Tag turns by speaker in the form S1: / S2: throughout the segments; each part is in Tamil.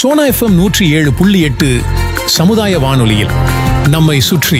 S1: சோனா எஃப்எம் நூற்றி ஏழு புள்ளி எட்டு சமுதாய வானொலியில் நம்மை சுற்றி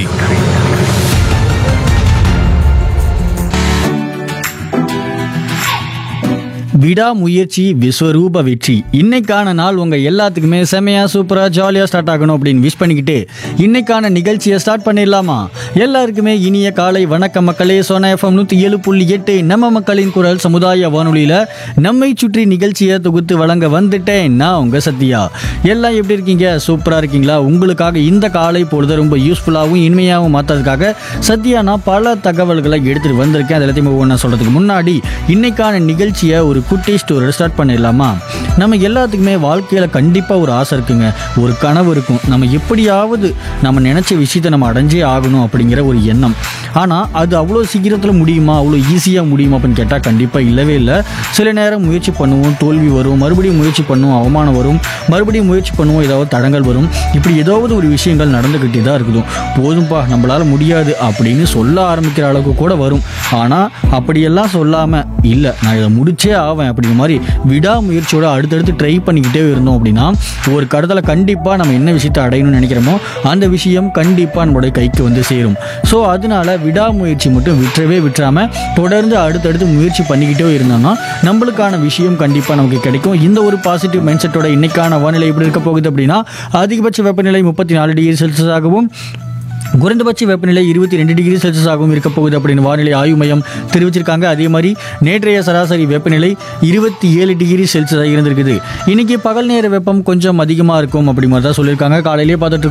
S2: விடாமுயற்சி விஸ்வரூப வெற்றி இன்னைக்கான நாள் உங்க எல்லாத்துக்குமே செமையா சூப்பரா ஜாலியா ஸ்டார்ட் ஆகணும் அப்படின்னு விஷ் பண்ணிக்கிட்டு இன்னைக்கான நிகழ்ச்சியை ஸ்டார்ட் பண்ணிடலாமா எல்லாருக்குமே இனிய காலை வணக்கம் மக்களே சோனா எஃப்எம் நூத்தி ஏழு புள்ளி எட்டு நம்ம மக்களின் குரல் சமுதாய வானொலியில நம்மை சுற்றி நிகழ்ச்சியை தொகுத்து வழங்க வந்துட்டேன் நான் உங்க சத்யா எல்லாம் எப்படி இருக்கீங்க சூப்பரா இருக்கீங்களா உங்களுக்காக இந்த காலை பொழுது ரொம்ப யூஸ்ஃபுல்லாகவும் இனிமையாகவும் மாற்றதுக்காக சத்யா நான் பல தகவல்களை எடுத்துட்டு வந்திருக்கேன் அது எல்லாத்தையும் ஒவ்வொன்றா சொல்றதுக்கு முன்னாடி இன்னைக்கான நிகழ்ச்சியை ஒரு குட்டி ஸ்டோரி ஸ்டார்ட் பண்ணிடலாமா நம்ம எல்லாத்துக்குமே வாழ்க்கையில் கண்டிப்பாக ஒரு ஆசை இருக்குங்க ஒரு கனவு இருக்கும் நம்ம எப்படியாவது நம்ம நினச்ச விஷயத்தை நம்ம அடைஞ்சே ஆகணும் அப்படிங்கிற ஒரு எண்ணம் ஆனால் அது அவ்வளோ சீக்கிரத்தில் முடியுமா அவ்வளோ ஈஸியாக முடியுமா அப்படின்னு கேட்டால் கண்டிப்பாக இல்லவே இல்லை சில நேரம் முயற்சி பண்ணுவோம் தோல்வி வரும் மறுபடியும் முயற்சி பண்ணுவோம் அவமானம் வரும் மறுபடியும் முயற்சி பண்ணுவோம் ஏதாவது தடங்கள் வரும் இப்படி ஏதாவது ஒரு விஷயங்கள் நடந்துக்கிட்டே தான் இருக்குது போதும்பா நம்மளால் முடியாது அப்படின்னு சொல்ல ஆரம்பிக்கிற அளவுக்கு கூட வரும் ஆனால் அப்படியெல்லாம் சொல்லாமல் இல்லை நான் இதை முடிச்சே ஆவேன் அப்படிங்கிற மாதிரி விடாமுயற்சியோட அடுத்தடுத்து ட்ரை பண்ணிக்கிட்டே இருந்தோம் அப்படின்னா ஒரு கடத்தில் கண்டிப்பாக நம்ம என்ன விஷயத்தை அடையணும்னு நினைக்கிறோமோ அந்த விஷயம் கண்டிப்பாக நம்மளுடைய கைக்கு வந்து சேரும் ஸோ அதனால விடாமுயற்சி மட்டும் விட்டுறவே விட்டுறாம தொடர்ந்து அடுத்தடுத்து முயற்சி பண்ணிக்கிட்டே இருந்தோம்னா நம்மளுக்கான விஷயம் கண்டிப்பாக நமக்கு கிடைக்கும் இந்த ஒரு பாசிட்டிவ் மைண்ட் செட்டோட இன்னைக்கான வானிலை எப்படி இருக்க போகுது அப்படின்னா அதிகபட்ச வெப்பநிலை முப்பத்தி நாலு டிகிரி செல்சியஸ் ஆகவும் குறைந்தபட்ச வெப்பநிலை இருபத்தி ரெண்டு டிகிரி செல்சியஸ் ஆகவும் இருக்க போகுது அப்படின்னு வானிலை ஆய்வு மையம் தெரிவிச்சிருக்காங்க அதே மாதிரி நேற்றைய சராசரி வெப்பநிலை இருபத்தி ஏழு டிகிரி செல்சியஸாக இருந்திருக்குது இன்னைக்கு பகல் நேர வெப்பம் கொஞ்சம் அதிகமாக இருக்கும் அப்படி மாதிரி தான் சொல்லியிருக்காங்க காலையிலேயே பார்த்துட்டு